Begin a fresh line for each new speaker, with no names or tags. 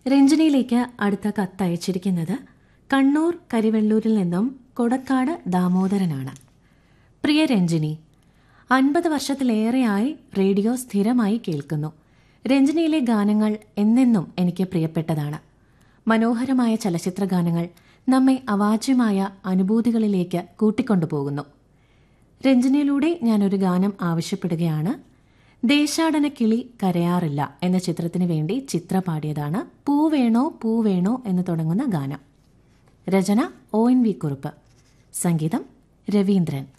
രഞ്ജനിയിലേക്ക് അടുത്ത കത്തയച്ചിരിക്കുന്നത് കണ്ണൂർ കരിവെള്ളൂരിൽ നിന്നും കൊടക്കാട് ദാമോദരനാണ് പ്രിയ രഞ്ജിനി അൻപത് വർഷത്തിലേറെയായി റേഡിയോ സ്ഥിരമായി കേൾക്കുന്നു രഞ്ജനിയിലെ ഗാനങ്ങൾ എന്നെന്നും എനിക്ക് പ്രിയപ്പെട്ടതാണ് മനോഹരമായ ചലച്ചിത്ര ഗാനങ്ങൾ നമ്മെ അവാച്യമായ അനുഭൂതികളിലേക്ക് കൂട്ടിക്കൊണ്ടുപോകുന്നു രഞ്ജനിയിലൂടെ ഞാനൊരു ഗാനം ആവശ്യപ്പെടുകയാണ് ദേശാടന കിളി കരയാറില്ല എന്ന ചിത്രത്തിന് വേണ്ടി ചിത്ര പാടിയതാണ് പൂ വേണോ പൂ വേണോ എന്ന് തുടങ്ങുന്ന ഗാനം രചന ഒ എൻ വി കുറുപ്പ് സംഗീതം രവീന്ദ്രൻ